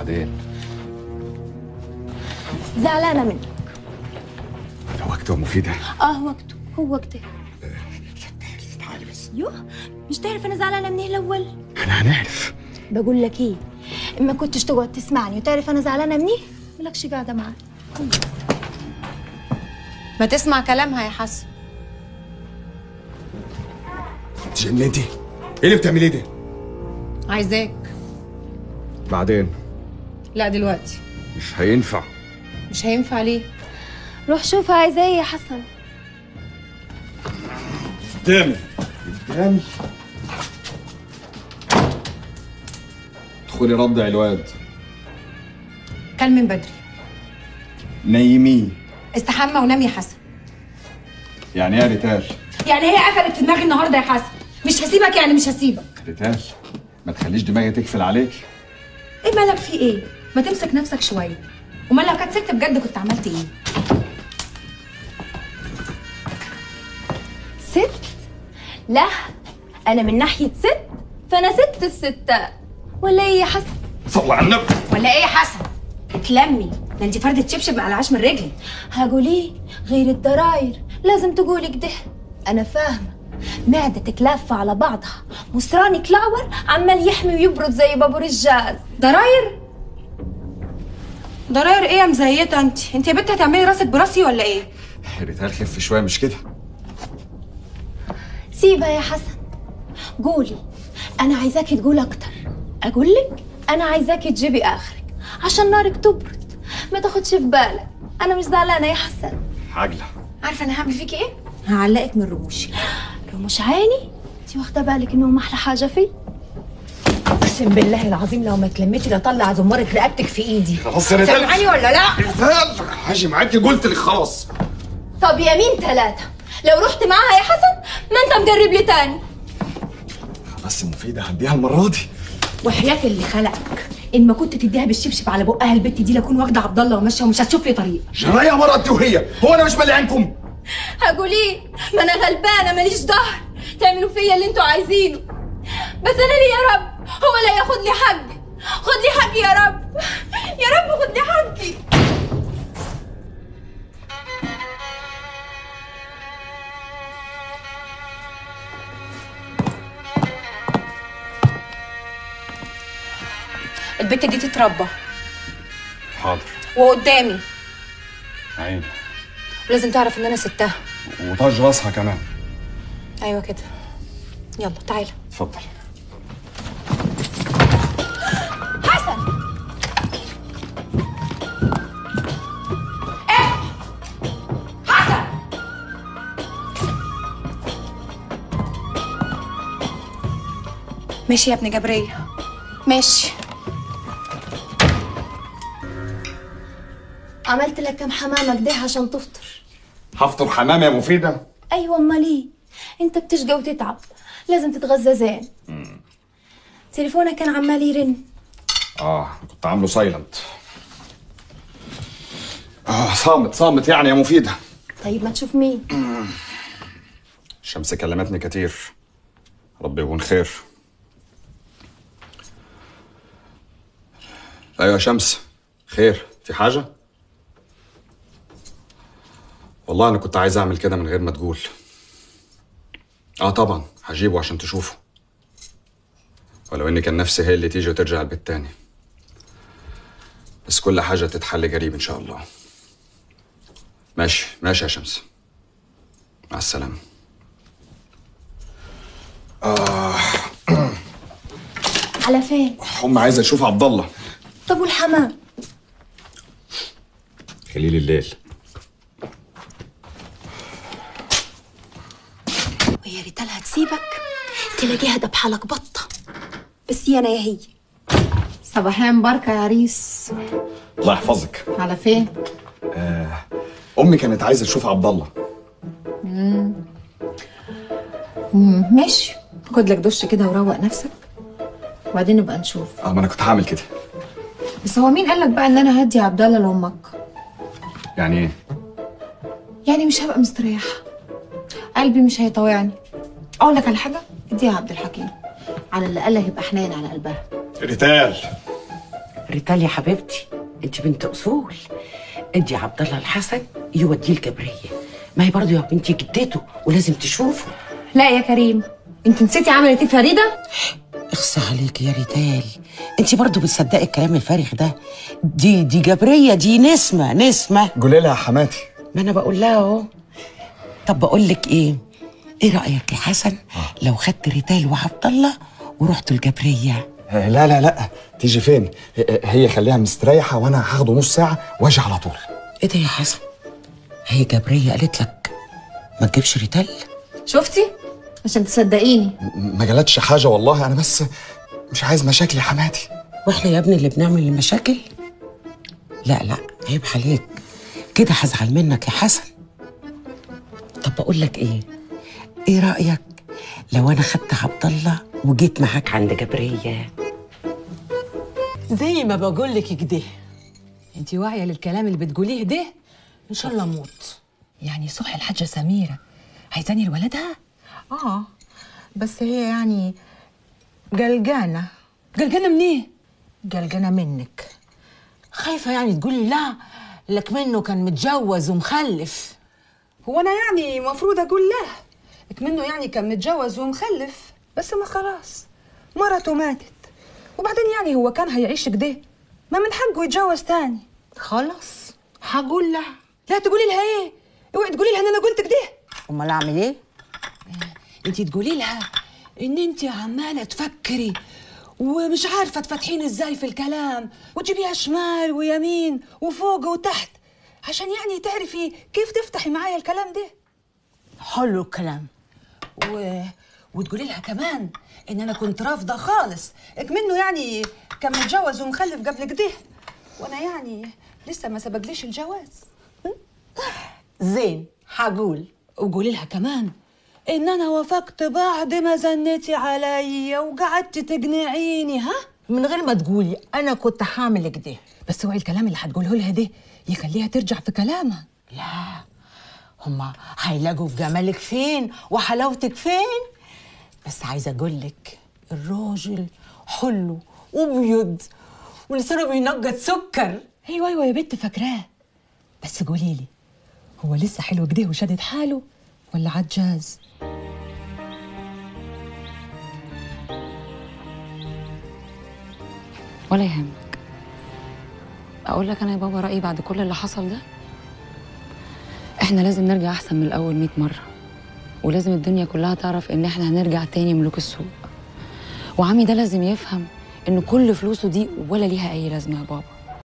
بعدين زعلانة منك وقته مفيدة اه وقته هو وقته تعالي بس يوه مش تعرف انا زعلانة مني الاول احنا هنعرف بقول لك ايه اما كنتش تقعد تسمعني وتعرف انا زعلانة مني ملكش قاعدة معاك ما تسمع كلامها يا حسن تجننتي ايه اللي بتعمليه ده؟ عايزاك بعدين لا دلوقتي مش هينفع مش هينفع ليه روح شوف عايزة ايه يا حسن قدامي قدامي ادخلي رضعي الواد كل من بدري نيميه استحمى ونام يا حسن يعني ايه يا ريتال؟ يعني هي قفلت في دماغي النهارده يا حسن مش هسيبك يعني مش هسيبك ريتال ما تخليش دماغي تقفل عليك ايه مالك في ايه ما تمسك نفسك شويه امال لو كانت ست بجد كنت عملت ايه ست لا انا من ناحية ست فانا ست الستات ولا ايه يا حسن صلى على النبي ولا ايه يا حسن اتلمي ده انت فردة شبشب على العاش من رجلي هقول ايه غير الضراير لازم تقولي كده انا فاهمه معدتك لافه على بعضها مصرانك لعور عمال يحمي ويبرد زي بابور الجاز ضراير ضراير ايه يا مزيته انت انت يا بنت هتعملي راسك براسي ولا ايه ريتال خف شويه مش كده سيبها يا حسن قولي انا عايزاكي تقولي اكتر اقول لك انا عايزاكي تجيبي اخرك عشان نارك تبرد ما تاخدش في بالك انا مش زعلانه يا حسن عجله عارفه انا هعمل فيكي ايه هعلقك من رموشي لو مش عيني انت واخده بالك انهم احلى حاجه فيه اقسم بالله العظيم لو ما اتلميتي لاطلع زمارة رقبتك في ايدي خلاص يا ريتال سامعاني ولا لا ريتال هاجي معاكي قلت لك خلاص طب يمين ثلاثه لو رحت معاها يا حسن ما انت مقرب لي تاني بس مفيدة هديها المرة دي وحياة اللي خلقك ان ما كنت تديها بالشبشب على بقها البت دي لكون واخده عبد الله وماشيه ومش هتشوف لي طريق جرايه يا مرة انت وهي هو انا مش مالي عنكم هقول ايه ما انا غلبانه ماليش ظهر تعملوا فيا اللي انتوا عايزينه بس انا ليه يا رب هو لا ياخد لي حقي خد لي حقي يا رب يا رب خد لي حقي البت دي تتربى حاضر وقدامي عيني لازم تعرف ان انا ستها وطاج راسها كمان ايوه كده يلا تعالى اتفضل حسن حسن ماشي يا ابن جبرية ماشي عملت لك كم حمامه كده عشان تفطر هفطر حمام يا مفيدة ايوه امال ايه انت بتشقى وتتعب لازم تتغذى زين تليفونك كان عمال يرن اه كنت عامله سايلنت اه صامت صامت يعني يا مفيدة طيب ما تشوف مين شمس كلمتني كتير ربي يكون خير ايوه يا شمس خير في حاجة؟ والله انا كنت عايز اعمل كده من غير ما تقول اه طبعا هجيبه عشان تشوفه ولو اني كان نفسي هي اللي تيجي وترجع البيت تاني بس كل حاجة تتحل قريب ان شاء الله ماشي ماشي يا شمس مع السلامة على فين أم عايزة تشوف عبد الله طب والحمام خليل الليل ويا ريتال هتسيبك تلاقيها دبحلك بطه بس يا انا يا هي صباحيا مباركة يا عريس الله يحفظك على فين؟ امي كانت عايزه تشوف عبد الله ماشي خد لك دش كده وروق نفسك وبعدين نبقى نشوف اه ما انا كنت هعمل كده بس هو مين قال لك بقى ان انا هدي عبد الله لامك يعني ايه يعني مش هبقى مستريحه قلبي مش هيطوعني اقول لك على حاجه اديها عبد الحكيم على الاقل هيبقى حنين على قلبها ريتال ريتال يا حبيبتي انت بنت اصول ادي عبد الله الحسن يوديه الجبريه ما هي برضه يا بنتي جدته ولازم تشوفه لا يا كريم انت نسيتي عملت ايه فريده اخصى عليك يا ريتال انت برضه بتصدقي الكلام الفارغ ده دي دي جبريه دي نسمه نسمه قولي لها حماتي ما انا بقول لها اهو طب بقول لك ايه ايه رايك يا حسن لو خدت ريتال وعبد الله ورحتوا الجبريه آه، لا لا لا تيجي فين آه، هي خليها مستريحه وانا هاخده نص ساعه واجي على طول ايه ده يا حسن هي جبريه قالت لك ما تجيبش ريتال شفتي عشان تصدقيني م- ما جالتش حاجه والله انا بس مش عايز مشاكل يا حماتي واحنا يا ابني اللي بنعمل المشاكل لا لا عيب عليك كده هزعل منك يا حسن طب بقول لك ايه ايه رايك لو انا خدت عبد الله وجيت معاك عند جبريه زي ما بقول لك كده انت واعيه للكلام اللي بتقوليه ده ان شاء الله اموت يعني صح الحاجه سميره عايزاني لولدها اه بس هي يعني قلقانه قلقانه منين قلقانه منك خايفه يعني تقولي لا لك منه كان متجوز ومخلف هو انا يعني المفروض اقول له منه يعني كان متجوز ومخلف بس ما خلاص مرته ماتت وبعدين يعني هو كان هيعيش كده ما من حقه يتجوز تاني خلاص هقول لها لا تقولي لها ايه اوعي تقولي لها ان انا قلت كده امال اعمل ايه انت تقولي لها ان انت عماله تفكري ومش عارفه تفتحين ازاي في الكلام وتجيبيها شمال ويمين وفوق وتحت عشان يعني تعرفي كيف تفتحي معايا الكلام ده حلو الكلام و... وتقولي لها كمان ان انا كنت رافضه خالص منه يعني كان متجوز ومخلف قبل كده وانا يعني لسه ما سبقليش الجواز زين هقول وقولي لها كمان ان انا وافقت بعد ما زنتي عليا وقعدت تقنعيني ها من غير ما تقولي انا كنت هعمل كده بس اوعي الكلام اللي هتقوله لها ده يخليها ترجع في كلامها لا هما هيلاقوا في جمالك فين وحلاوتك فين بس عايزه اقول لك الراجل حلو وابيض ولسانه بينقط سكر ايوه ايوه يا بنت فاكراه بس قولي لي هو لسه حلو كده وشادد حاله ولا عجاز ولا يهمك اقول لك انا يا بابا رايي بعد كل اللي حصل ده احنا لازم نرجع احسن من الاول 100 مره ولازم الدنيا كلها تعرف ان احنا هنرجع تاني ملوك السوق وعمي ده لازم يفهم ان كل فلوسه دي ولا ليها اي لازمه يا بابا